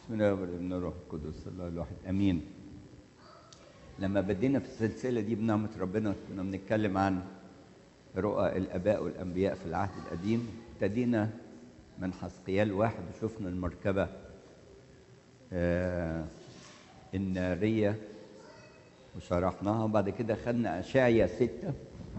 بسم الله والابن الروح القدس الله الواحد امين لما بدينا في السلسله دي بنعمه ربنا كنا بنتكلم عن رؤى الاباء والانبياء في العهد القديم ابتدينا من حسقيال واحد وشفنا المركبه آه الناريه وشرحناها وبعد كده خدنا اشعيا سته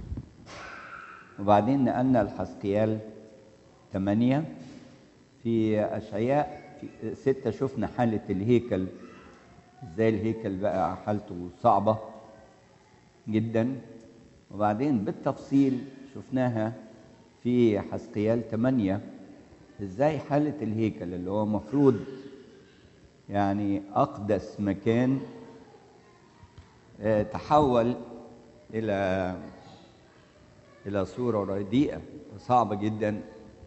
وبعدين نقلنا لحسقيال ثمانيه في اشعياء في ستة شفنا حالة الهيكل ازاي الهيكل بقى حالته صعبة جدا وبعدين بالتفصيل شفناها في حسقيال 8 ازاي حالة الهيكل اللي هو مفروض يعني أقدس مكان تحول إلى إلى صورة رديئة صعبة جدا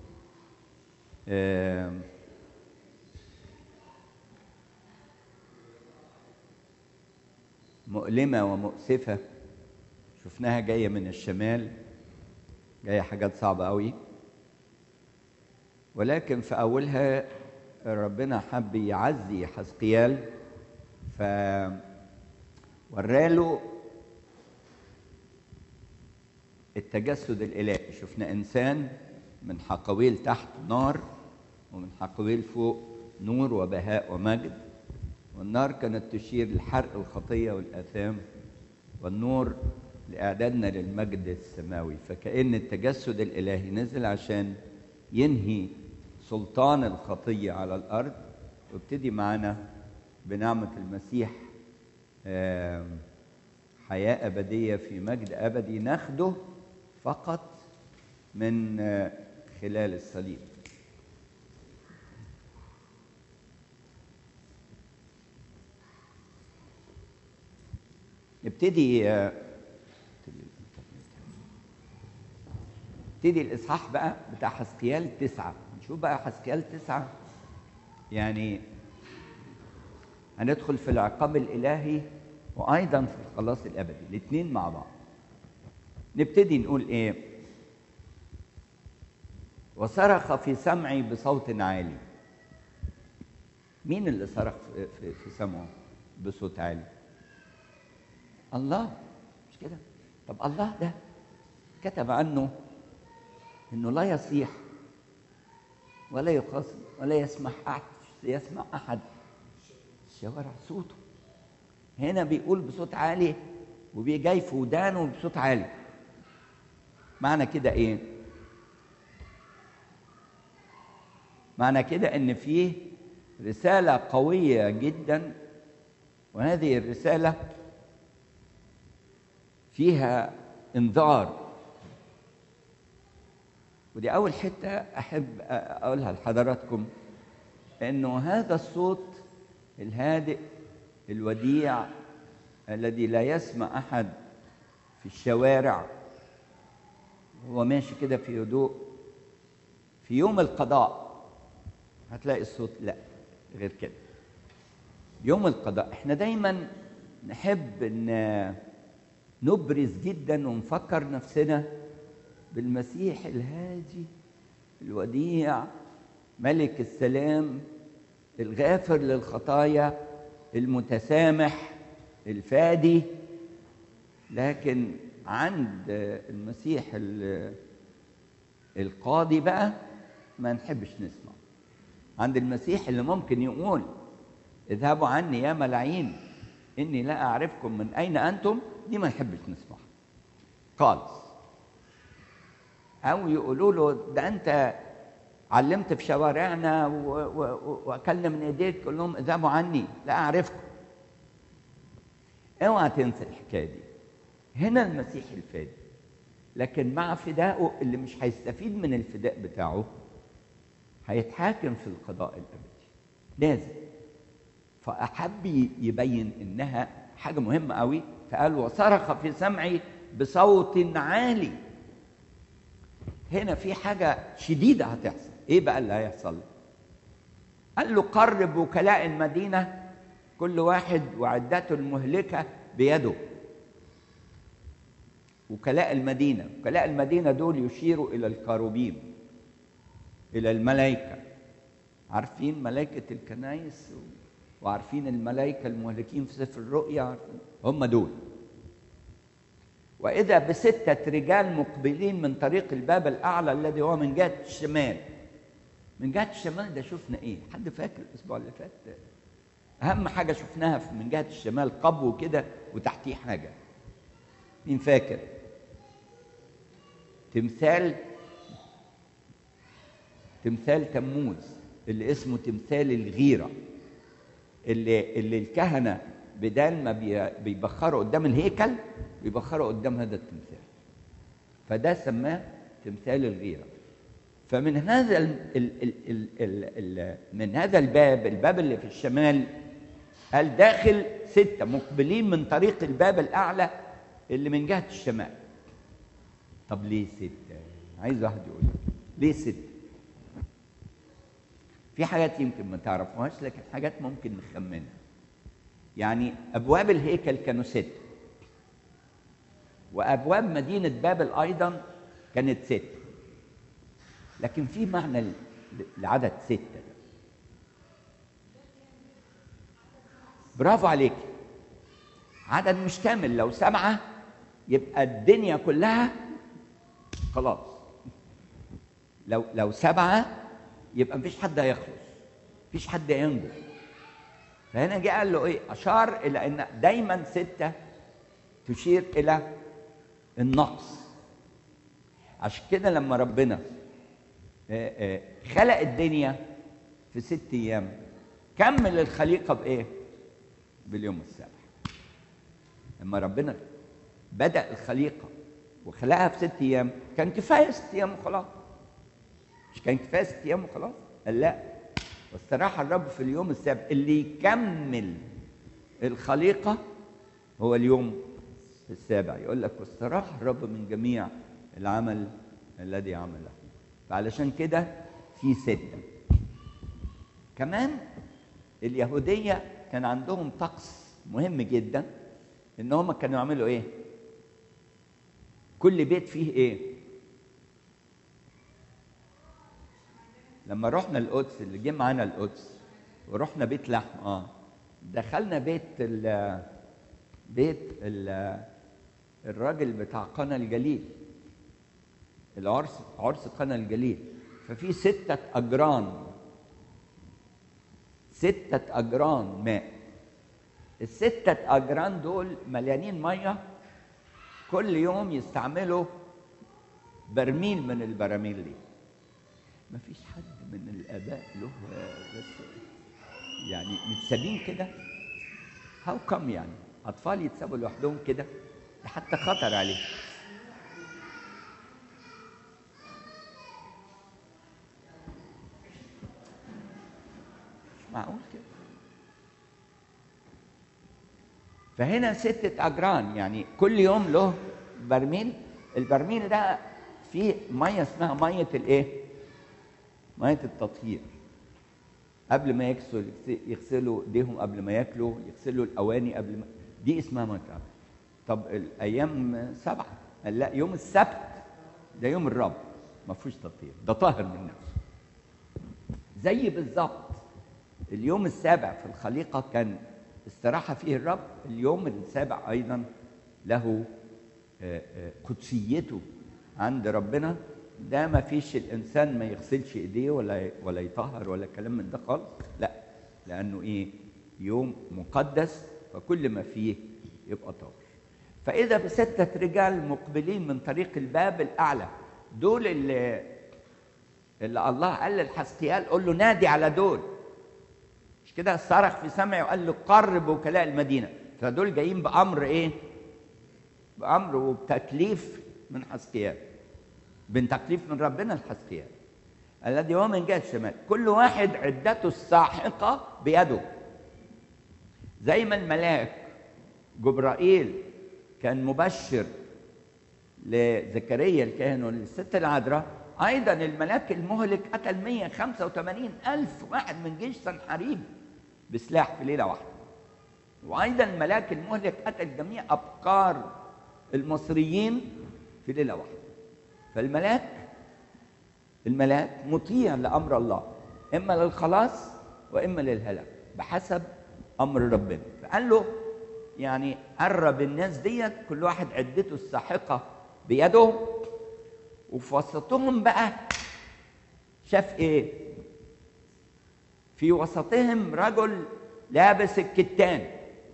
مؤلمة ومؤسفة شفناها جاية من الشمال جاية حاجات صعبة قوي ولكن في أولها ربنا حب يعزي حسقيال ف وراله التجسد الإلهي شفنا إنسان من حقويل تحت نار ومن حقويل فوق نور وبهاء ومجد والنار كانت تشير لحرق الخطية والآثام والنور لإعدادنا للمجد السماوي فكأن التجسد الإلهي نزل عشان ينهي سلطان الخطية على الأرض وابتدي معانا بنعمة المسيح حياة أبدية في مجد أبدي ناخده فقط من خلال الصليب نبتدي نبتدي الإصحاح بقى بتاع حسقيال تسعة نشوف بقى حسقيال تسعة يعني هندخل في العقاب الإلهي وأيضا في الخلاص الأبدي الاثنين مع بعض نبتدي نقول إيه وصرخ في سمعي بصوت عالي مين اللي صرخ في, في, في سمعه بصوت عالي الله مش كده طب الله ده كتب عنه انه لا يصيح ولا يخاصم ولا يسمح احد يسمع احد الشوارع صوته هنا بيقول بصوت عالي وبيجاي في ودانه بصوت عالي معنى كده ايه معنى كده ان فيه رساله قويه جدا وهذه الرساله فيها انذار ودي اول حته احب اقولها لحضراتكم انه هذا الصوت الهادئ الوديع الذي لا يسمع احد في الشوارع هو ماشي كده في هدوء في يوم القضاء هتلاقي الصوت لا غير كده يوم القضاء احنا دايما نحب ان نبرز جدا ونفكر نفسنا بالمسيح الهادي الوديع ملك السلام الغافر للخطايا المتسامح الفادي لكن عند المسيح القاضي بقى ما نحبش نسمع عند المسيح اللي ممكن يقول اذهبوا عني يا ملاعين اني لا اعرفكم من اين انتم دي ما نحبش نسمعها خالص او يقولوا له ده انت علمت في شوارعنا واكلنا من ايديك تقول لهم اذهبوا عني لا اعرفكم اوعى تنسى الحكايه دي هنا المسيح الفادي لكن مع فدائه اللي مش هيستفيد من الفداء بتاعه هيتحاكم في القضاء الابدي لازم فاحب يبين انها حاجه مهمه قوي فقال وصرخ في سمعي بصوت عالي هنا في حاجة شديدة هتحصل ايه بقى اللي هيحصل قال له قرب وكلاء المدينة كل واحد وعدته المهلكة بيده وكلاء المدينة وكلاء المدينة دول يشيروا إلى الكروبيم إلى الملائكة عارفين ملائكة الكنايس و- وعارفين الملائكة المهلكين في سفر الرؤيا عارفين هم دول وإذا بستة رجال مقبلين من طريق الباب الأعلى الذي هو من جهة الشمال من جهة الشمال ده شفنا إيه؟ حد فاكر الأسبوع اللي فات؟ أهم حاجة شفناها في- من جهة الشمال قبو كده وتحتيه حاجة مين فاكر؟ تمثال تمثال تموز اللي اسمه تمثال الغيرة اللي اللي الكهنة بدال ما بي- بيبخروا قدام الهيكل بيبخروا قدام هذا التمثال فده سماه تمثال الغيرة فمن هذا ال ال ال ال ال ال من هذا الباب الباب اللي في الشمال قال داخل ستة مقبلين من طريق الباب الأعلى اللي من جهة الشمال طب ليه ستة؟ عايز واحد يقول لي ليه ستة؟ في حاجات يمكن ما تعرفوهاش لكن حاجات ممكن نخمنها يعني أبواب الهيكل كانوا ستة وأبواب مدينة بابل أيضا كانت ستة لكن في معنى ل- لعدد ستة ده برافو عليك عدد مش كامل لو سبعة يبقى الدنيا كلها خلاص لو لو سبعة يبقى مفيش حد هيخلص مفيش حد ينجو فهنا جه قال له ايه اشار الى ان دايما ستة تشير الى النقص عشان كده لما ربنا آه، آه، خلق الدنيا في ست ايام كمل الخليقه بايه باليوم السابع لما ربنا بدا الخليقه وخلقها في ست ايام كان كفايه ست ايام وخلاص مش كان كفايه ست ايام وخلاص قال لا واستراح الرب في اليوم السابع اللي يكمل الخليقه هو اليوم السابع يقول لك واستراح الرب من جميع العمل الذي عمله فعلشان كده في ستة كمان اليهودية كان عندهم طقس مهم جدا ان هم كانوا يعملوا ايه كل بيت فيه ايه لما رحنا القدس اللي جه معانا القدس ورحنا بيت لحم اه دخلنا بيت ال بيت ال الراجل بتاع قنا الجليل العرس عرس قنا الجليل ففي ستة أجران ستة أجران ماء الستة أجران دول مليانين مية كل يوم يستعملوا برميل من البراميل دي مفيش حد من الآباء له بس يعني متسابين كده هاو كم يعني أطفال يتسابوا لوحدهم كده ده حتى خطر عليه مش معقول كده فهنا ستة أجران يعني كل يوم له برميل البرميل ده فيه مية اسمها مية الإيه؟ مية التطهير قبل ما يغسلوا يغسلوا ايديهم قبل ما ياكلوا يغسلوا الاواني قبل ما دي اسمها مية التطهير. طب الايام سبعه قال لا يوم السبت ده يوم الرب ما فيهوش تطهير ده طاهر من نفسه زي بالظبط اليوم السابع في الخليقه كان استراحه فيه الرب اليوم السابع ايضا له آه، آه، قدسيته عند ربنا ده ما فيش الانسان ما يغسلش ايديه ولا ولا يطهر ولا كلام من ده خالص لا لانه ايه يوم مقدس فكل ما فيه يبقى طاهر فاذا بسته رجال مقبلين من طريق الباب الاعلى دول اللي اللي الله قال للحسقيال قول له نادي على دول مش كده صرخ في سمعه وقال له قرب وكلاء المدينه فدول جايين بامر ايه بامر وبتكليف من حسقيال بن تكليف من ربنا الحسقيال الذي هو من جهه الشمال كل واحد عدته الساحقه بيده زي ما الملاك جبرائيل كان مبشر لزكريا الكاهن وللست العذراء ايضا الملاك المهلك قتل 185 الف واحد من جيش سنحريب بسلاح في ليله واحده وايضا الملاك المهلك قتل جميع ابقار المصريين في ليله واحده فالملاك الملاك مطيع لامر الله اما للخلاص واما للهلاك بحسب امر ربنا فقال له يعني قرب الناس ديت كل واحد عدته الساحقه بيده وفي وسطهم بقى شاف ايه في وسطهم رجل لابس الكتان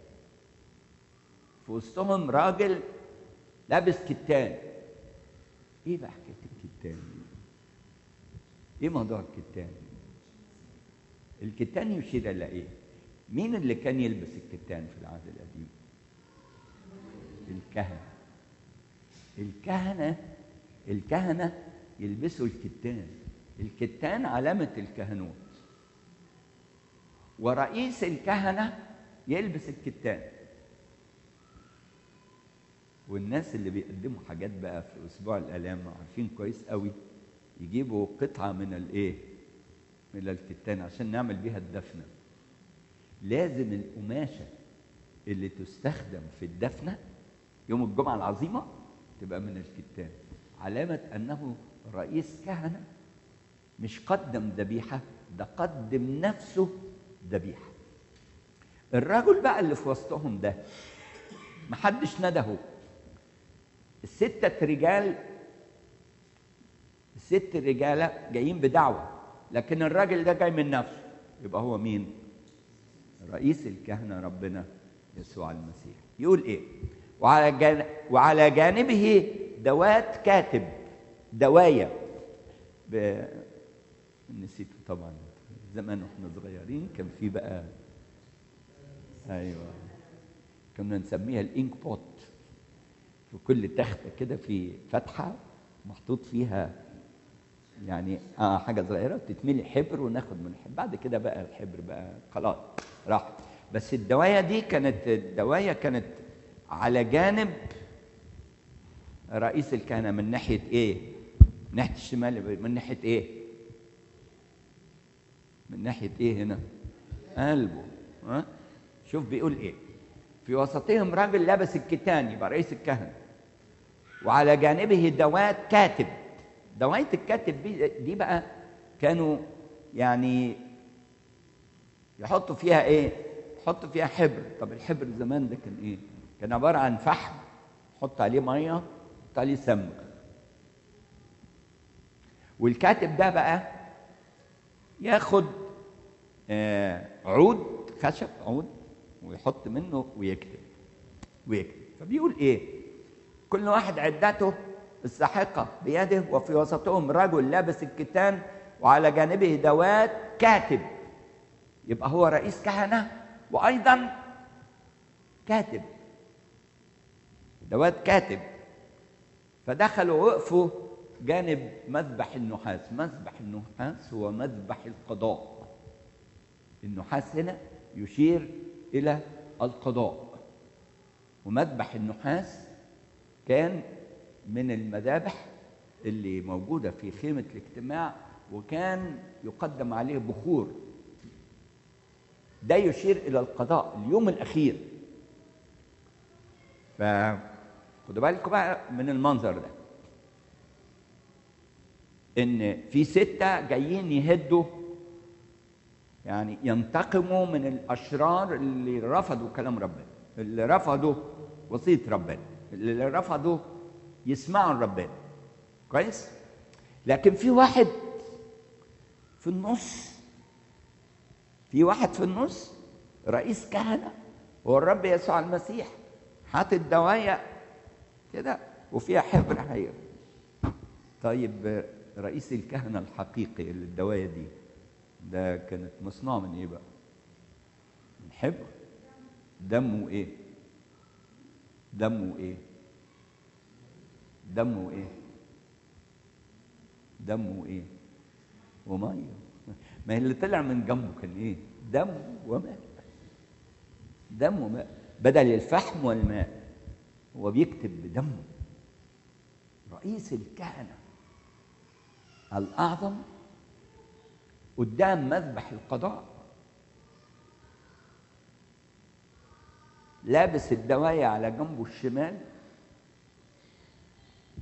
في وسطهم راجل لابس كتان ايه بقى حكايه الكتان ايه موضوع الكتان الكتان يشير الى ايه مين اللي كان يلبس الكتان في العهد القديم الكهنه الكهنه الكهنه يلبسوا الكتان الكتان علامه الكهنوت ورئيس الكهنه يلبس الكتان والناس اللي بيقدموا حاجات بقى في اسبوع الالام عارفين كويس قوي يجيبوا قطعه من الايه من الكتان عشان نعمل بيها الدفنه لازم القماشه اللي تستخدم في الدفنه يوم الجمعه العظيمه تبقى من الكتان علامه انه رئيس كهنه مش قدم ذبيحه ده قدم نفسه ذبيحه الرجل بقى اللي في وسطهم ده محدش ندهه الستة رجال الست رجالة جايين بدعوة لكن الراجل ده جاي من نفسه يبقى هو مين؟ رئيس الكهنة ربنا يسوع المسيح يقول ايه؟ وعلى جان... وعلى جانبه دوات كاتب دوايا ب... نسيته طبعا زمان واحنا صغيرين كان في بقى ايوه كنا نسميها الانك بوت في كل تخته كده في فتحه محطوط فيها يعني اه حاجه صغيره بتتملي حبر وناخد من الحبر بعد كده بقى الحبر بقى خلاص راح بس الدوايه دي كانت الدوايه كانت على جانب رئيس الكهنه من ناحيه ايه؟ من ناحيه الشمال من ناحيه ايه؟ من ناحيه ايه هنا؟ قلبه ها؟ شوف بيقول ايه؟ في وسطهم راجل لابس الكتان يبقى رئيس الكهنه وعلى جانبه دوات كاتب دوايه الكاتب دي بقى كانوا يعني يحطوا فيها ايه؟ يحطوا فيها حبر طب الحبر زمان ده كان ايه؟ كان عباره عن فحم حط عليه ميه حط عليه سمك والكاتب ده بقى ياخد آه عود خشب عود ويحط منه ويكتب ويكتب فبيقول ايه كل واحد عدته الساحقة بيده وفي وسطهم رجل لابس الكتان وعلى جانبه دوات كاتب يبقى هو رئيس كهنة وأيضا كاتب دوات كاتب فدخلوا وقفوا جانب مذبح النحاس مذبح النحاس هو مذبح القضاء النحاس هنا يشير الى القضاء ومذبح النحاس كان من المذابح اللي موجوده في خيمه الاجتماع وكان يقدم عليه بخور ده يشير الى القضاء اليوم الاخير فخدوا بالكم بقى من المنظر ده ان في سته جايين يهدوا يعني ينتقموا من الاشرار اللي رفضوا كلام ربنا اللي رفضوا وصيه ربنا اللي رفضوا يسمعوا ربنا كويس لكن في واحد في النص في واحد في النص رئيس كهنه هو الرب يسوع المسيح حاطط دوايا كده وفيها حبر حير طيب رئيس الكهنه الحقيقي اللي الدوايا دي ده كانت مصنوعة من ايه بقى؟ من حبر دمه ايه؟ دمه ايه؟ دمه ايه؟ دمه ايه؟ وميه ما هي اللي طلع من جنبه كان ايه؟ دم وماء دم وماء بدل الفحم والماء هو بيكتب بدمه رئيس الكهنه الاعظم قدام مذبح القضاء لابس الدواية على جنبه الشمال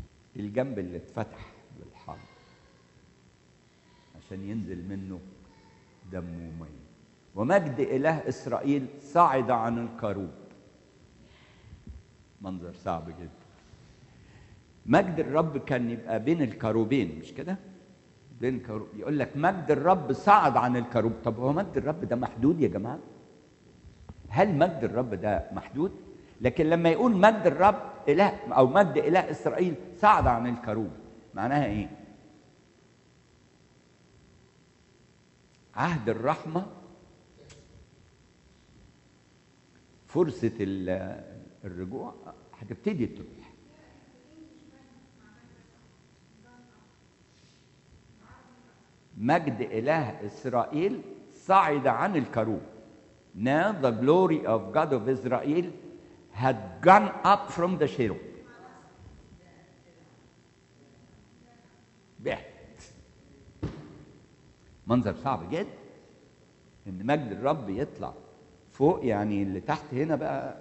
الجنب اللي اتفتح بالحرب عشان ينزل منه دم ومي ومجد إله إسرائيل صعد عن الكروب منظر صعب جدا مجد الرب كان يبقى بين الكروبين مش كده بين الكروب يقول لك مجد الرب صعد عن الكروب طب هو مجد الرب ده محدود يا جماعه هل مجد الرب ده محدود لكن لما يقول مجد الرب اله او مجد اله اسرائيل صعد عن الكروب معناها ايه عهد الرحمه فرصه الرجوع هتبتدي تروح مجد إله إسرائيل صعد عن الكروب Now the glory of God of Israel had gone up from the cherub. بعت منظر صعب جدا ان مجد الرب يطلع فوق يعني اللي تحت هنا بقى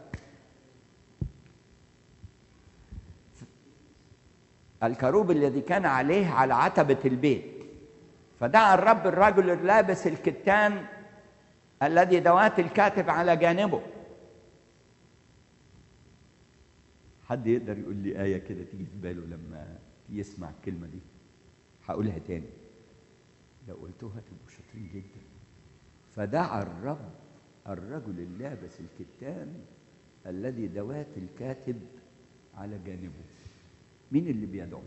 الكروب الذي كان عليه على عتبة البيت فدعا الرب الرجل اللابس الكتان الذي دوات الكاتب على جانبه حد يقدر يقول لي آية كده تيجي في باله لما يسمع الكلمة دي هقولها تاني لو قلتوها تبقوا شاطرين جدا فدعا الرب الرجل اللابس الكتان الذي دوات الكاتب على جانبه مين اللي بيدعو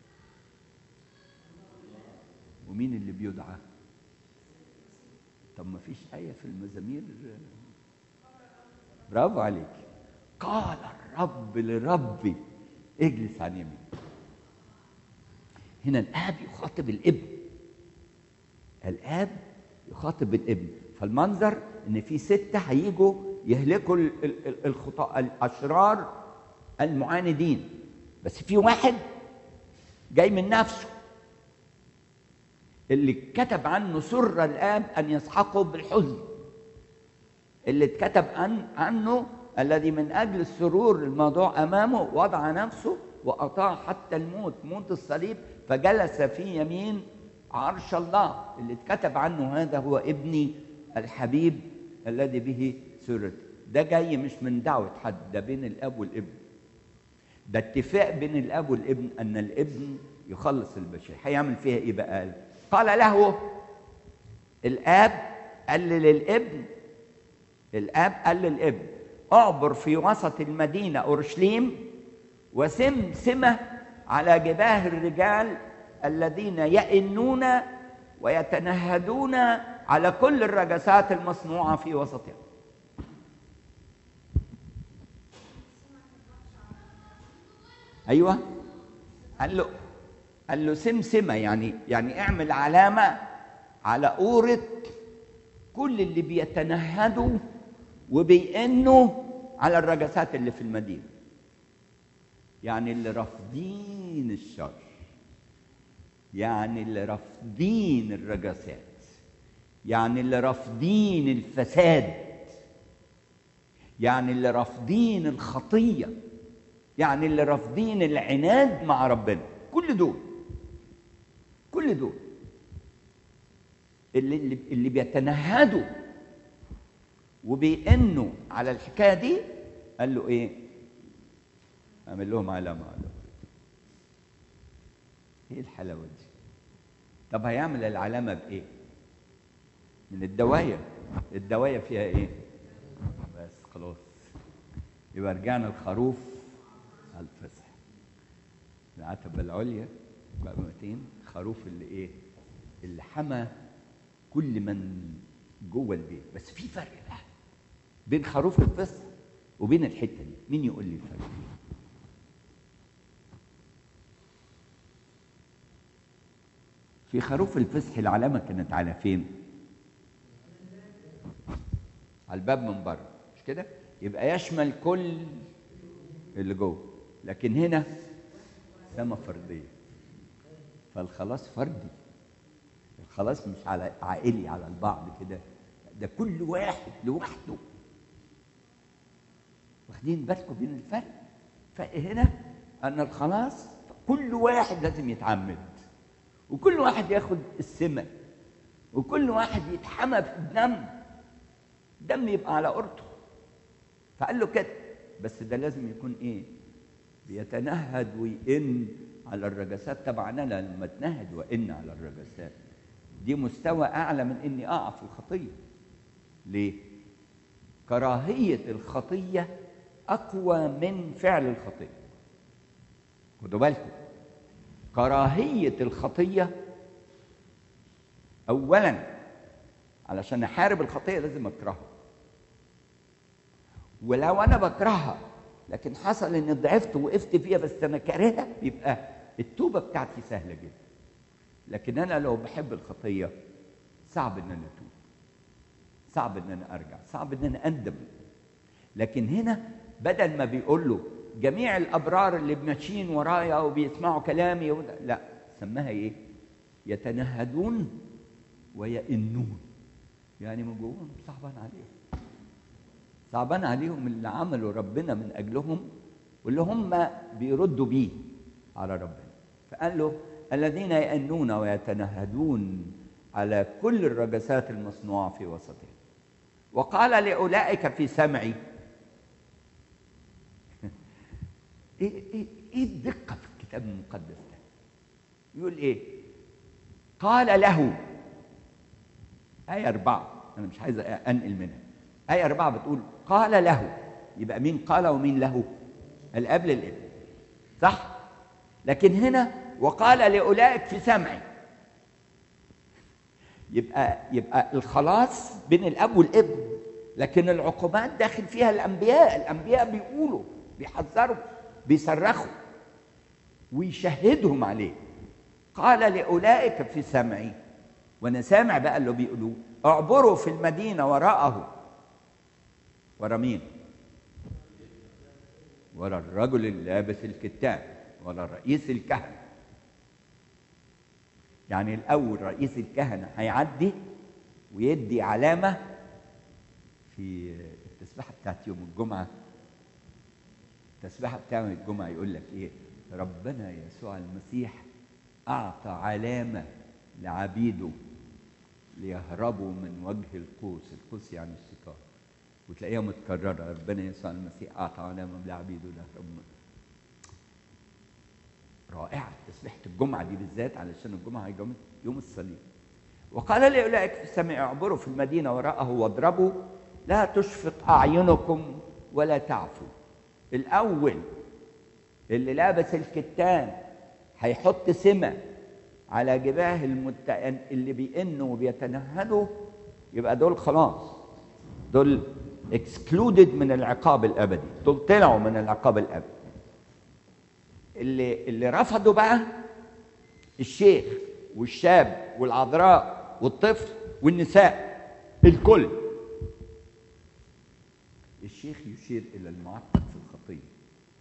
ومين اللي بيدعى طب ما فيش آية في المزامير برافو عليك قال الرب لربي اجلس عن يمين هنا الآب يخاطب الابن الآب يخاطب الابن فالمنظر إن في ستة هيجوا يهلكوا الخطاء الأشرار المعاندين بس في واحد جاي من نفسه اللي اتكتب عنه سر الآب أن يسحقه بالحزن اللي اتكتب عن عنه الذي من أجل السرور الموضوع أمامه وضع نفسه وأطاع حتى الموت موت الصليب فجلس في يمين عرش الله اللي اتكتب عنه هذا هو ابني الحبيب الذي به سرت ده جاي مش من دعوة حد ده بين الأب والابن ده اتفاق بين الأب والابن أن الابن يخلص البشر هيعمل فيها إيه بقى قال له الاب قال للابن الاب قال للابن اعبر في وسط المدينه اورشليم وسم سمه على جباه الرجال الذين يئنون ويتنهدون على كل الرجسات المصنوعه في وسطها ايوه قال له قال له سمسمه يعني يعني اعمل علامه على قوره كل اللي بيتنهدوا وبيئنوا على الرجسات اللي في المدينه يعني اللي رافضين الشر يعني اللي رافضين الرجسات يعني اللي رافضين الفساد يعني اللي رافضين الخطيه يعني اللي رافضين العناد مع ربنا كل دول كل دول اللي اللي, اللي بيتنهدوا وبيئنوا على الحكايه دي قال له ايه؟ اعمل لهم علامه على ايه الحلاوه دي؟ طب هيعمل العلامه بايه؟ من الدوايه الدوايه فيها ايه؟ بس خلاص يبقى رجعنا الخروف على الفسح العتبه العليا بقى 200 خروف اللي ايه؟ اللي حمى كل من جوه البيت بس في فرق بقى بين خروف الفصح وبين الحته دي مين يقول لي الفرق في خروف الفصح العلامه كانت على فين على الباب من بره مش كده يبقى يشمل كل اللي جوه لكن هنا سما فرديه فالخلاص فردي الخلاص مش على عائلي على البعض كده ده كل واحد لوحده واخدين بالكم بين الفرق فرق هنا ان الخلاص كل واحد لازم يتعمد وكل واحد ياخد السمة وكل واحد يتحمى في الدم الدم يبقى على قرطه فقال له كده بس ده لازم يكون ايه بيتنهد ويئن على الرجسات طبعا انا لما اتنهد وان على الرجسات دي مستوى اعلى من اني اقع في الخطيه ليه كراهيه الخطيه اقوى من فعل الخطيه خدوا بالكم كراهيه الخطيه اولا علشان احارب الخطيه لازم اكرهها ولو انا بكرهها لكن حصل اني ضعفت وقفت فيها بس انا كارهها يبقى التوبه بتاعتي سهله جدا لكن انا لو بحب الخطيه صعب ان انا اتوب صعب ان انا ارجع صعب ان انا اندم لكن هنا بدل ما بيقول له جميع الابرار اللي ماشيين ورايا وبيسمعوا كلامي لا سماها ايه يتنهدون ويئنون يعني من جواهم صعبان عليهم صعبان عليهم اللي عملوا ربنا من اجلهم واللي هم بيردوا بيه على ربنا فقال له الذين يئنون ويتنهدون على كل الرجسات المصنوعه في وسطهم وقال لاولئك في سمعي ايه ايه ايه الدقه في الكتاب المقدس ده يقول ايه قال له آية أربعة أنا مش عايز أنقل منها آية أربعة بتقول قال له يبقى مين قال ومين له الأب للابن صح لكن هنا وقال لأولئك في سمعي يبقى يبقى الخلاص بين الأب والابن لكن العقوبات داخل فيها الأنبياء الأنبياء بيقولوا بيحذروا بيصرخوا ويشهدهم عليه قال لأولئك في سمعي وانا سامع بقى اللي بيقولوه اعبروا في المدينه وراءه ورا مين ورا الرجل اللابس الكتان ورا رئيس الكهنه يعني الاول رئيس الكهنه هيعدي ويدي علامه في التسبيحه بتاعت يوم الجمعه التسبيحه بتاعت يوم الجمعه يقول لك ايه ربنا يسوع المسيح اعطى علامه لعبيده ليهربوا من وجه القوس القوس يعني الشيطان وتلاقيها متكرره ربنا يسوع المسيح اعطى علامه لعبيده ليهربوا من رائعه تسبيحه الجمعه دي بالذات علشان الجمعه هي يوم الصليب وقال لاولئك في السماء اعبروا في المدينه وراءه واضربوا لا تشفق اعينكم ولا تعفوا الاول اللي لابس الكتان هيحط سمه على جباه المت... اللي بيئنوا وبيتنهدوا يبقى دول خلاص دول اكسكلودد من العقاب الابدي دول طلعوا من العقاب الابدي اللي اللي رفضوا بقى الشيخ والشاب والعذراء والطفل والنساء الكل الشيخ يشير الى المعتق في الخطيه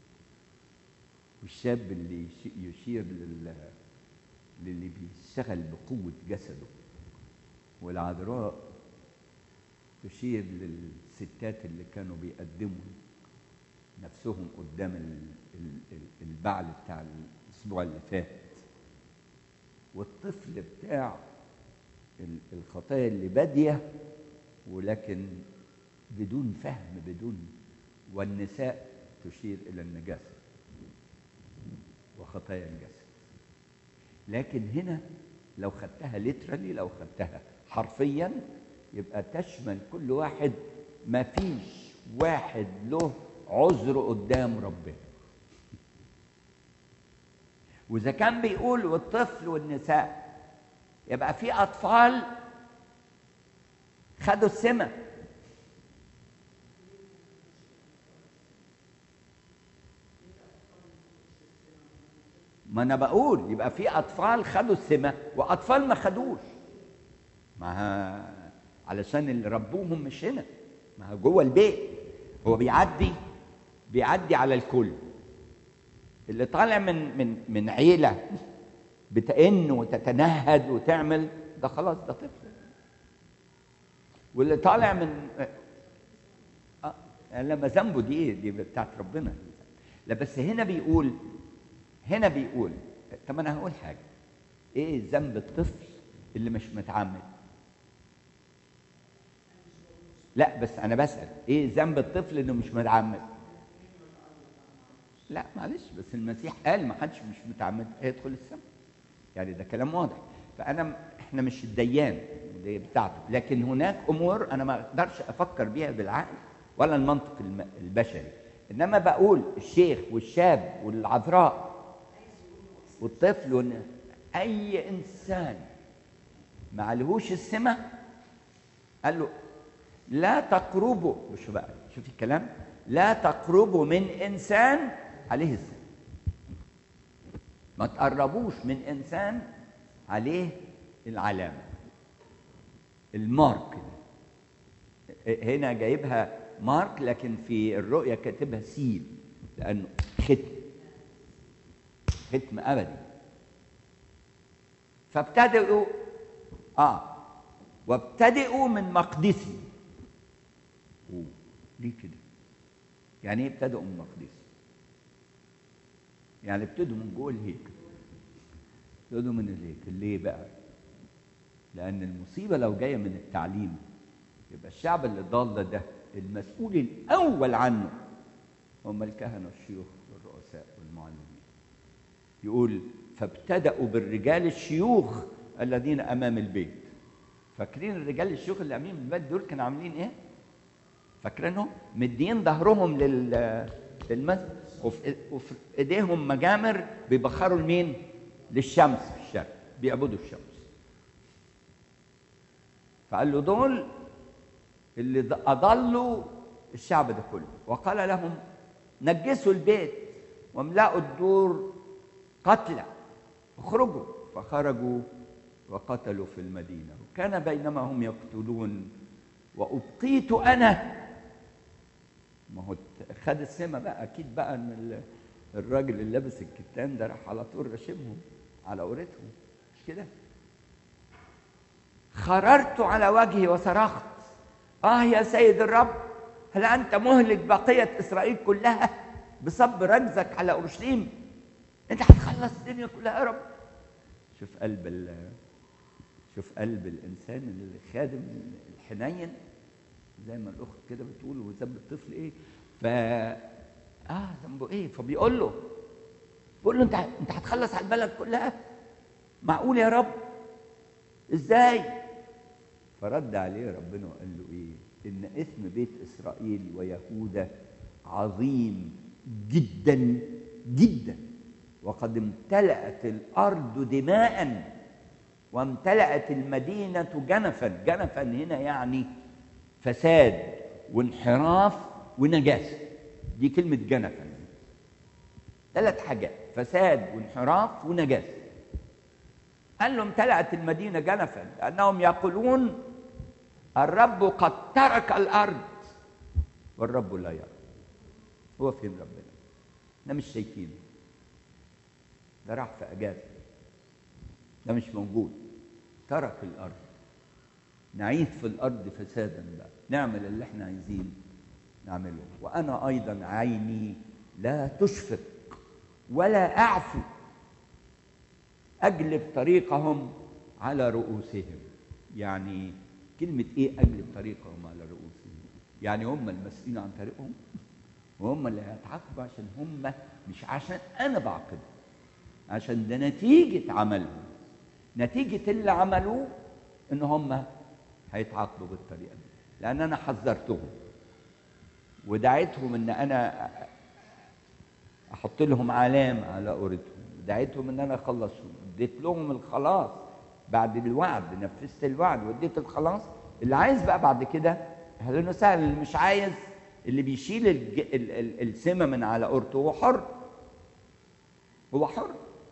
والشاب اللي يشير لل للي بيشتغل بقوة جسده والعذراء تشير للستات اللي كانوا بيقدموا نفسهم قدام البعل بتاع الأسبوع اللي فات والطفل بتاع الخطايا اللي بادية ولكن بدون فهم بدون والنساء تشير إلى النجاسة وخطايا الجسد لكن هنا لو خدتها ليترالي لو خدتها حرفيا يبقى تشمل كل واحد ما فيش واحد له عذر قدام ربنا واذا كان بيقول والطفل والنساء يبقى في اطفال خدوا السمه ما انا بقول يبقى في اطفال خدوا السمه واطفال ما خدوش ما علشان اللي ربوهم مش هنا ما هو جوه البيت هو بيعدي بيعدي على الكل اللي طالع من من من عيله بتئن وتتنهد وتعمل ده خلاص ده طفل واللي طالع من آه لما ذنبه دي ايه دي بتاعت ربنا لا بس هنا بيقول هنا بيقول طب انا هقول حاجه ايه ذنب الطفل اللي مش متعمد لا بس انا بسال ايه ذنب الطفل انه مش متعمد لا معلش بس المسيح قال ما حدش مش متعمد هيدخل السماء يعني ده كلام واضح فانا م- احنا مش الديان دي بتاعته لكن هناك امور انا ما اقدرش افكر بيها بالعقل ولا المنطق الم- البشري انما بقول الشيخ والشاب والعذراء والطفل وإن اي انسان ما عليهوش السمه قال له لا تقربوا شوف بقى شوف الكلام لا تقربوا من انسان عليه السمه ما تقربوش من انسان عليه العلامه المارك ده. هنا جايبها مارك لكن في الرؤيا كاتبها سيل لانه ختم ختم ابدي فابتدئوا اه وابتدئوا من مقدسي أوه، ليه كده يعني ايه ابتدئوا من مقدسي يعني ابتدوا من جوه الهيكل ابتدوا من الهيكل ليه بقى لان المصيبه لو جايه من التعليم يبقى الشعب اللي ضال ده المسؤول الاول عنه هم الكهنه والشيوخ والرؤساء والمعلمين يقول فابتدأوا بالرجال الشيوخ الذين امام البيت فاكرين الرجال الشيوخ اللي امام البيت دول كانوا عاملين ايه فاكرينهم مدين ظهرهم لل للمسجد وفي وفي ايديهم مجامر بيبخروا لمين للشمس في الشرق بيعبدوا الشمس فقال له دول اللي ض- اضلوا الشعب ده كله وقال لهم نجسوا البيت واملأوا الدور قتلى اخرجوا فخرجوا وقتلوا في المدينة وكان بينما هم يقتلون وأبقيت أنا ما هو خد السمة بقى أكيد بقى إن ال- الراجل اللي لابس الكتان ده راح على طول راشمهم على قورتهم مش كده؟ خررت على وجهي وصرخت آه يا سيد الرب هل أنت مهلك بقية إسرائيل كلها بصب رجزك على أورشليم أنت هتخلص الدنيا كلها يا رب شوف قلب ال شوف قلب الإنسان الخادم الحنين زي ما الأخت كده بتقول وذنب الطفل إيه ف آه ذنبه إيه فبيقول له بيقول له أنت أنت هتخلص على البلد كلها معقول يا رب ازاي فرد عليه ربنا وقال له ايه ان اثم بيت اسرائيل ويهوذا عظيم جدا جدا وقد امتلأت الارض دماء وامتلأت المدينة جنفا جنفا هنا يعني فساد وانحراف ونجاسة دي كلمة جنفا ثلاث حاجات فساد وانحراف ونجاسة قال له امتلأت المدينة جنفا لأنهم يقولون الرب قد ترك الأرض والرب لا يرى هو فين ربنا احنا مش شايفينه ده راح في أجازة ده مش موجود ترك الأرض نعيث في الأرض فسادا بقى نعمل اللي احنا عايزين نعمله وأنا أيضا عيني لا تشفق ولا أعفو أجلب طريقهم على رؤوسهم يعني كلمة إيه أجلب طريقهم على رؤوسهم يعني هم المسؤولين عن طريقهم وهم اللي هيتعاقبوا عشان هم مش عشان أنا بعاقبهم عشان ده نتيجة عملهم نتيجة اللي عملوه إن هم هيتعاقبوا بالطريقة دي لأن أنا حذرتهم ودعيتهم إن أنا أحط لهم علامة على قورتهم دعيتهم ان انا اخلصهم اديت لهم الخلاص بعد الوعد نفذت الوعد واديت الخلاص اللي عايز بقى بعد كده اهلا وسهلا اللي مش عايز اللي بيشيل الج... ال... ال... السمه من على قورته هو حر هو حر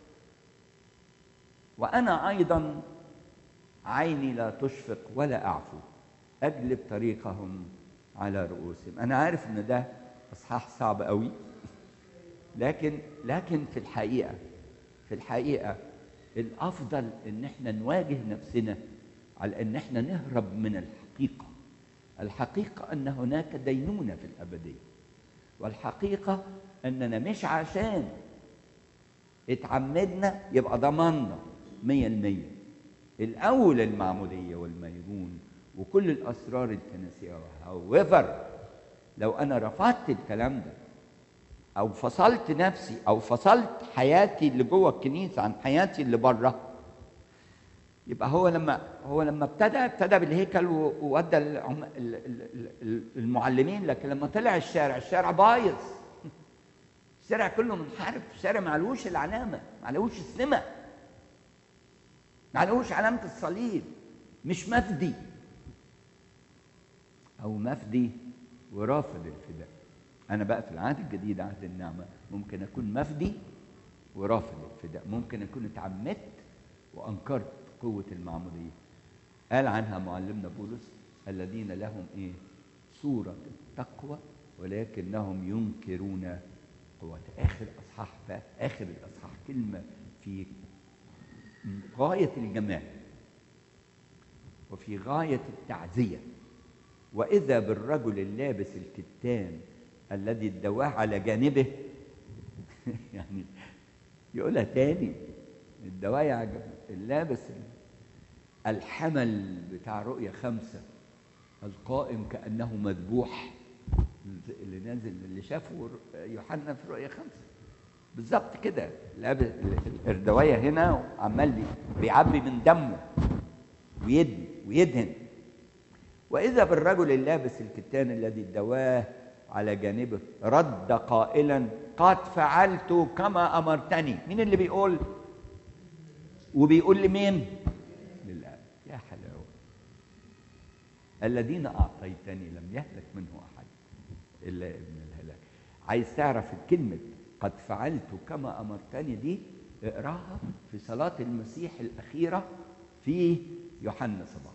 وانا ايضا عيني لا تشفق ولا اعفو اجلب طريقهم على رؤوسهم انا عارف ان ده اصحاح صعب قوي لكن لكن في الحقيقه في الحقيقه الافضل ان احنا نواجه نفسنا على ان احنا نهرب من الحقيقه الحقيقه ان هناك دينونه في الابديه والحقيقه اننا مش عشان اتعمدنا يبقى ضمنا مية المية الأول المعمودية والميمون وكل الاسرار الكنسيه however لو انا رفضت الكلام ده او فصلت نفسي او فصلت حياتي اللي جوه الكنيسه عن حياتي اللي بره يبقى هو لما هو لما ابتدى ابتدى بالهيكل و- وودى العم- ال- ال- ال- المعلمين لكن لما طلع الشارع الشارع بايظ الشارع كله منحرف الشارع معلوش العلامه معلوش السمه معلوش علامه الصليب مش مفدي او مفدي ورافض الفداء انا بقى في العهد الجديد عهد النعمه ممكن اكون مفدي ورافض الفداء ممكن اكون اتعمدت وانكرت قوه المعموديه قال عنها معلمنا بولس الذين لهم ايه صوره التقوى ولكنهم ينكرون قوة اخر اصحاح بقى اخر الاصحاح كلمه في غايه الجمال وفي غايه التعزيه واذا بالرجل اللابس الكتان الذي ادواه على جانبه يعني يقولها تاني الدوايع اللابس الحمل بتاع رؤية خمسة القائم كأنه مذبوح اللي نازل اللي شافه يوحنا في رؤية خمسة بالظبط كده لابس الدواية هنا عمال بي- بيعبي من دمه ويدن ويدهن وإذا بالرجل اللابس الكتان الذي دواه على جانبه رد قائلا قد فعلت كما أمرتني مين اللي بيقول وبيقول لمين للآب يا حلاوة الذين أعطيتني لم يهلك منه أحد إلا ابن الهلاك عايز تعرف كلمة قد فعلت كما أمرتني دي اقراها في صلاة المسيح الأخيرة في يوحنا 17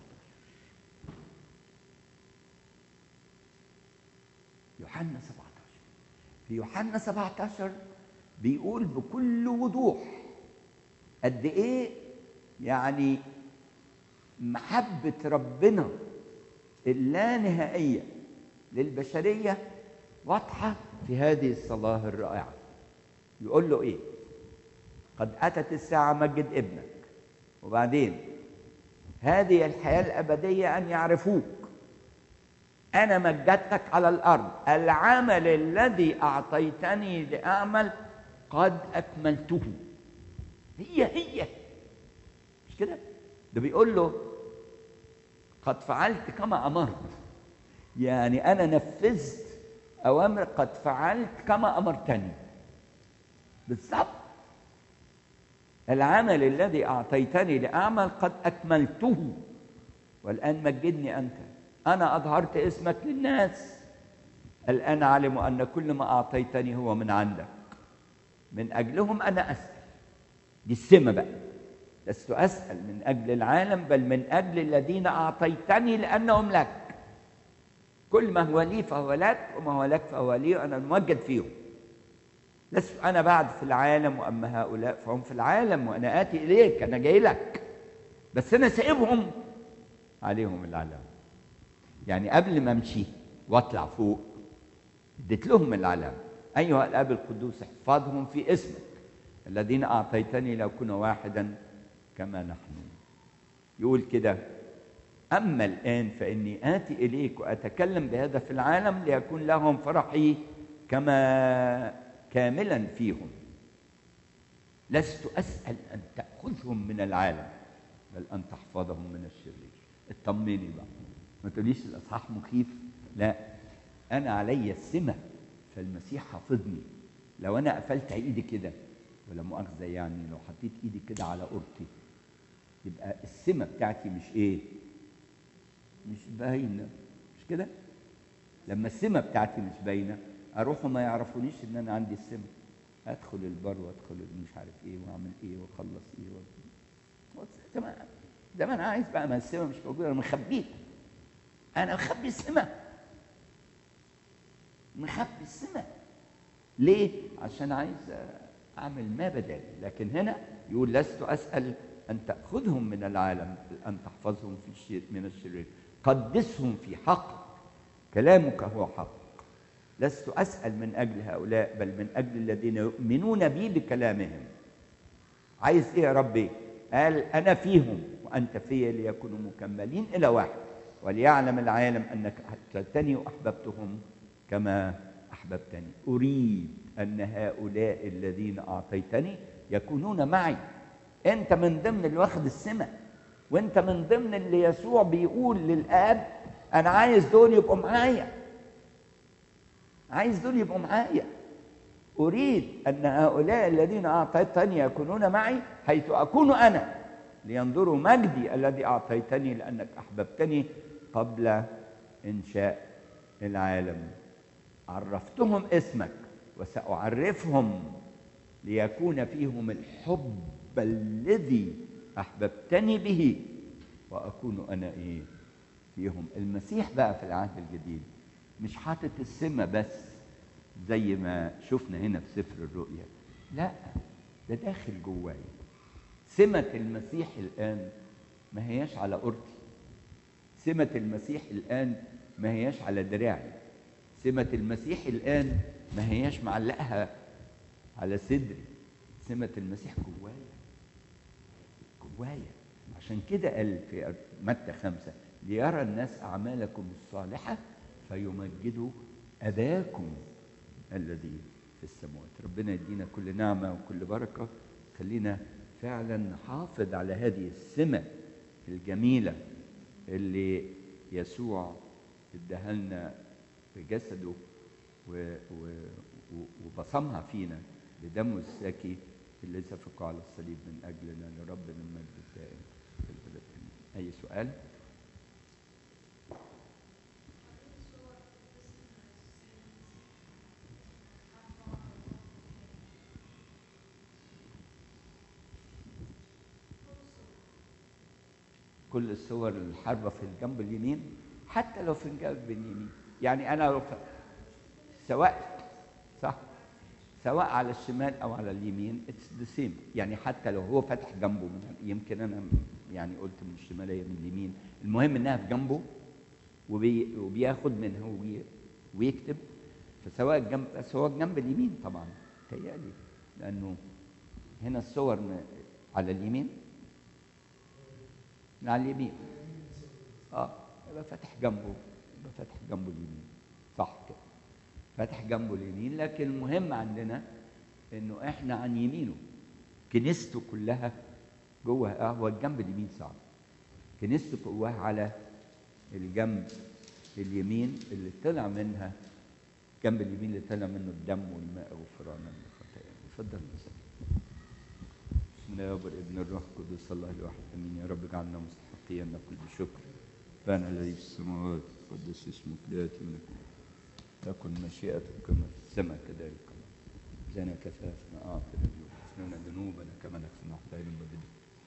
يوحنا 17 في يوحنا 17 بيقول بكل وضوح قد ايه يعني محبة ربنا اللانهائية للبشرية واضحة في هذه الصلاة الرائعة يقول له ايه قد أتت الساعة مجد ابنك وبعدين هذه الحياة الأبدية أن يعرفوك أنا مجدتك على الأرض العمل الذي أعطيتني لأعمل قد أكملته هي هي مش كده ده بيقول له قد فعلت كما أمرت يعني أنا نفذت أوامر قد فعلت كما أمرتني بالضبط العمل الذي أعطيتني لأعمل قد أكملته والآن مجدني أنت أنا أظهرت اسمك للناس الآن علموا أن كل ما أعطيتني هو من عندك من أجلهم أنا أسأل دي السمة بقى لست أسأل من أجل العالم بل من أجل الذين أعطيتني لأنهم لك كل ما هو لي فهو لك وما هو لك فهو لي وأنا الموجد فيهم لست أنا بعد في العالم وأما هؤلاء فهم في العالم وأنا آتي إليك أنا جاي لك بس أنا سايبهم عليهم العلامة يعني قبل ما أمشي وأطلع فوق اديت لهم العلامة أيها الأب القدوس احفظهم في اسمك الذين أعطيتني لو كنا واحدا كما نحن يقول كده أما الآن فإني آتي إليك وأتكلم بهذا في العالم ليكون لهم فرحي كما كاملا فيهم لست أسأل أن تأخذهم من العالم بل أن تحفظهم من الشرير اطمني بقى ما تقوليش الأصحاح مخيف لا أنا علي السمة فالمسيح حافظني لو أنا قفلت إيدي كده ولا مؤاخذة يعني لو حطيت إيدي كده على قرطي يبقى السمة بتاعتي مش إيه؟ مش باينة مش كده؟ لما السمة بتاعتي مش باينة أروح وما يعرفونيش إن أنا عندي السمة أدخل البر وأدخل مش عارف إيه وأعمل إيه وأخلص إيه و... زمان زمان عايز بقى ما السمة مش موجودة أنا مخبيه أنا مخبي السمة مخبي السمة ليه؟ عشان عايز أعمل ما بدالي لكن هنا يقول لست أسأل أن تأخذهم من العالم أن تحفظهم في الشر من الشرير قدسهم في حق كلامك هو حق لست أسأل من أجل هؤلاء بل من أجل الذين يؤمنون بي بكلامهم عايز إيه يا ربي قال أنا فيهم وأنت في ليكونوا مكملين إلى واحد وليعلم العالم انك احببتني واحببتهم كما احببتني اريد ان هؤلاء الذين اعطيتني يكونون معي انت من ضمن اللي واخد السمه وانت من ضمن اللي يسوع بيقول للاب انا عايز دول يبقوا معايا عايز دول يبقوا معايا اريد ان هؤلاء الذين اعطيتني يكونون معي حيث اكون انا لينظروا مجدي الذي اعطيتني لانك احببتني قبل انشاء العالم عرفتهم اسمك وساعرفهم ليكون فيهم الحب الذي احببتني به واكون انا ايه فيهم المسيح بقى في العهد الجديد مش حاطط السمه بس زي ما شفنا هنا في سفر الرؤيا لا ده داخل جوايا سمة المسيح الآن ما هياش على قرطي سمة المسيح الآن ما هياش على دراعي سمة المسيح الآن ما هياش معلقها على صدري سمة المسيح جوايا جوايا عشان كده قال في متى خمسة ليرى الناس أعمالكم الصالحة فيمجدوا أباكم الذي في السماوات ربنا يدينا كل نعمة وكل بركة خلينا فعلا نحافظ على هذه السمة الجميلة اللي يسوع اداها لنا بجسده و... و... و... وبصمها فينا بدمه الزكي اللي سفكه على الصليب من اجلنا لربنا المجد الدائم في الابد اي سؤال؟ كل الصور الحربة في الجنب اليمين حتى لو في الجنب اليمين يعني أنا لو ف... سواء صح سواء على الشمال أو على اليمين اتس ذا سيم يعني حتى لو هو فاتح جنبه من يمكن أنا يعني قلت من الشمالية من اليمين المهم إنها في جنبه وبي... وبياخد منها وبي... ويكتب فسواء الجنب بس هو الجنب اليمين طبعا تهيألي لأنه هنا الصور على اليمين على اليمين اه يبقى فاتح جنبه يبقى فاتح جنبه اليمين صح كده فاتح جنبه اليمين لكن المهم عندنا انه احنا عن يمينه كنيسته كلها جوه اه هو الجنب اليمين صعب كنيسته جواها على الجنب اليمين اللي طلع منها الجنب اليمين اللي طلع منه الدم والماء وفرانا الخطايا اتفضل مساء بسم الله والابن الروح القدس الله الواحد امين يا رب اجعلنا مستحقين نقول بشكر فانا الذي في السماوات قدس اسمك لياتي ملكوت تكن مشيئتك كما في السماء كذلك زنا كفافنا اعطنا اليوم اغفر ذنوبنا كما نغفر نحن المبدل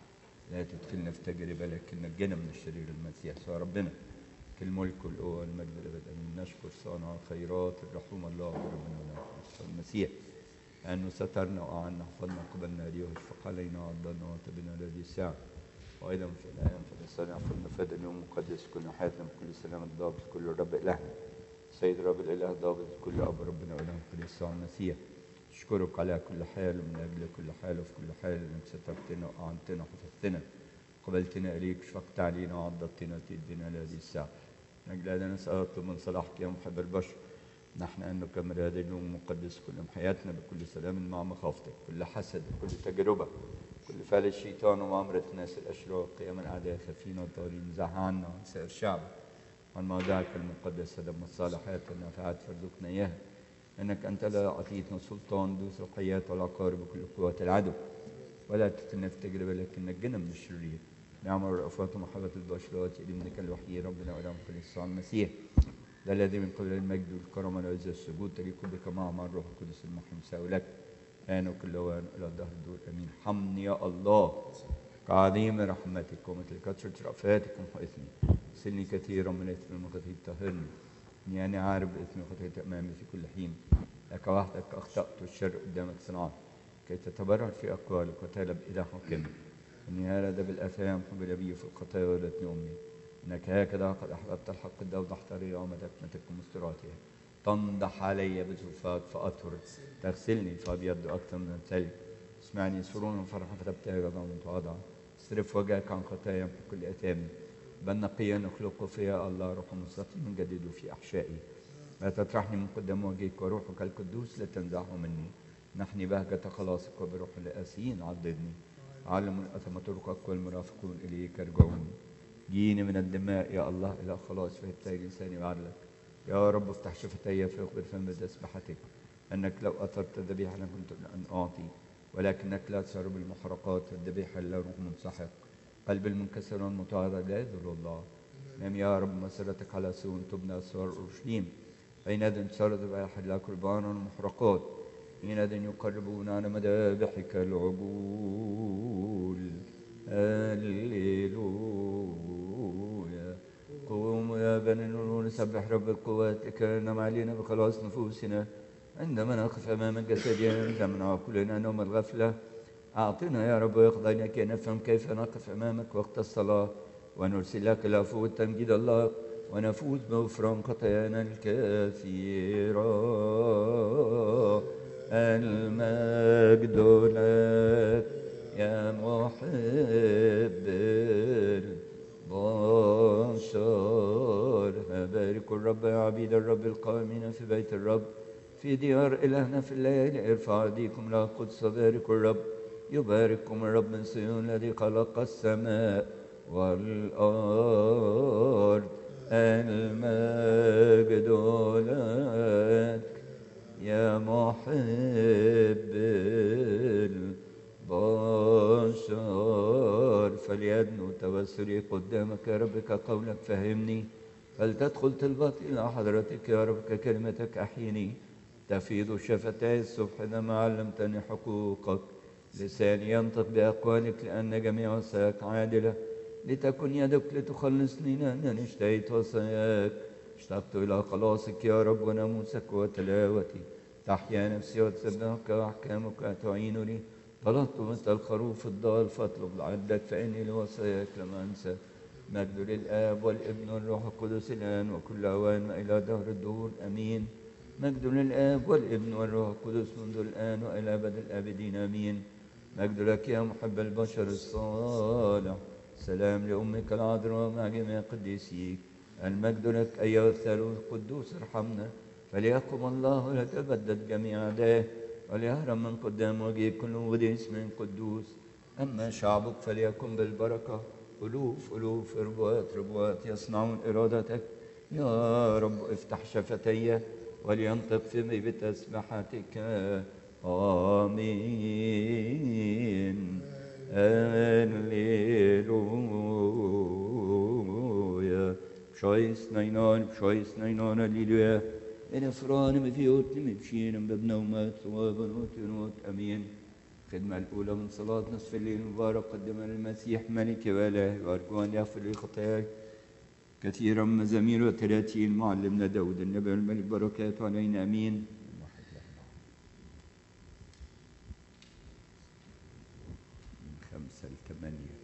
لا تدخلنا في تجربه لكن نجنا من الشرير المسيح سوى ربنا كل الملك والقوه والمجد الابد امين نشكر صانع الخيرات الرحوم الله ربنا ونعم المسيح أنه سترنا وأعنا حفظنا قبلنا ليه واشفق علينا وعضلنا وتبنا الذي الساعة وأيضا في الأيام فلسنا حفظنا فاد اليوم مقدس كل حياتنا بكل سلام الضابط كل رب إلهنا سيد رب الإله ضابط كل أب ربنا وإله قدس يسوع المسيح أشكرك على كل حال ومن أجل كل حال وفي كل حال أنك سترتنا وأعنتنا وحفظتنا قبلتنا إليك شفقت علينا وعضدتنا تدنا لهذه الساعة من أجل هذا نسأل من صلاحك يا محب البشر نحن أن نكمل هذا اليوم مقدس كل حياتنا بكل سلام مع مخافتك كل حسد كل تجربة كل فعل الشيطان ومؤامرة الناس الأشرار قيام الأعداء خافين والطارين زعها عنا وعن سائر الشعب عن موضعك المقدس دم الصالحات والنافعات فارزقنا إياها إنك أنت لا أعطيتنا سلطان دوس الحياة والعقارب وكل قوات العدو ولا تتنا في تجربة لكن نجنا من الشرير نعم الرأفات ومحبة البشرات ابنك الوحيد ربنا وإله يسوع المسيح ده الذي من قبل المجد والكرم والعزة السجود تليق بك مع مع الروح القدس المحمسة لك آن وكل وان إلى الدهر دور أمين حمني يا الله كعظيم رحمتك ومثل كثرة رأفاتكم وإثمي سلني كثيرا من إثم وخطيئة طهرني إني أنا عارف بإثمي وخطيئة أمامي في كل حين لك وحدك أخطأت والشر قدامك صنعت كي تتبرر في أقوالك وتغلب إلى حكمك إني هذا بالآثام حب الأبي في الخطايا ولدتني أمي انك هكذا قد احببت الحق الدوضح طريقه مدفنتك ومستراتها تنضح علي بزلفاك فاطهر تغسلني فابيض اكثر من الثلج اسمعني سرورا وفرحا فتبتهج غضبا متواضعا اصرف وجهك عن خطايا في كل اثامي بل نقيا نخلقه فيا الله روح مستقيم جديد في أحشائي لا تطرحني من قدام وجهك وروحك القدوس لا تنزعه مني نحني بهجة خلاصك وبروح الآسيين عضدني علم الأثم طرقك والمرافقون إليك يرجعون جيني من الدماء يا الله إلى خلاص فهبتي لساني وعدلك يا رب افتح شفتي فاخبر فم بتسبحتك أنك لو أثرت ذبيحة أنا كنت أن أعطي ولكنك لا تشعر بالمحرقات الذبيحة إلا روح منسحق قلب المنكسر والمتواضع لا يذل الله نعم يا رب مسيرتك على سون تبنى أسوار أورشليم حينئذ تصير ذبائح لا قربانا ومحرقات حينئذ يقربون على مذابحك العجول هللويا قوموا يا بني النور نسبح رب القوات لكرم علينا بخلاص نفوسنا عندما نقف أمامك جسديا تمنع كلنا نوم الغفلة أعطنا يا رب ويقضينك نفهم كيف نقف أمامك وقت الصلاة ونرسل لك العفو والتمجيد الله ونفوز بغفران خطايانا الكثيرة المجد لك يا محب البشر بارك الرب يا عبيد الرب القائمين في بيت الرب في ديار إلهنا في الليل ارفع أيديكم إلى القدس بارك الرب يبارككم الرب من صيون الذي خلق السماء والأرض المجد لك يا محب البشر فليدنو توسلي قدامك يا رب كقولك فهمني فلتدخل طلبتي إلى حضرتك يا رب ككلمتك أحيني تفيض شفتي الصبح لما علمتني حقوقك لساني ينطق بأقوالك لأن جميع وصاياك عادلة لتكن يدك لتخلصني لأنني اشتهيت وصاياك اشتقت إلى خلاصك يا رب وناموسك وتلاوتي تحيا نفسي وتسبحك وأحكامك تعينني طلبت مثل الخروف الضال فاطلب عدك فإني لوصاياك لم أنسى مجد للآب والابن والروح القدس الآن وكل أوان وإلى دهر الدهور أمين مجد للآب والابن والروح القدس منذ الآن وإلى أبد الآبدين أمين مجد لك يا محب البشر الصالح سلام لأمك العذراء مع جميع قديسيك المجد لك أيها الثالوث القدوس ارحمنا فليقم الله ويتبدد جميع أعدائه وليهرم من قدام وجهك كل ودي اسم قدوس أما شعبك فليكن بالبركة ألوف ألوف ربوات ربوات يصنعون إرادتك يا رب افتح شفتي ولينطق فمي بتسبحتك آمين هللويا بشويس نينان بشويس نينان هللويا إن فران مفيوت مبشين ببنومات وبنوت ونوت أمين الخدمة الأولى من صلاة نصف الليل المبارك قدمنا المسيح ملك وإله وأرجو أن يغفر لي خطاياي كثيرا مزامير وتراتيل معلمنا داود النبي الملك بركاته علينا أمين من خمسة لثمانية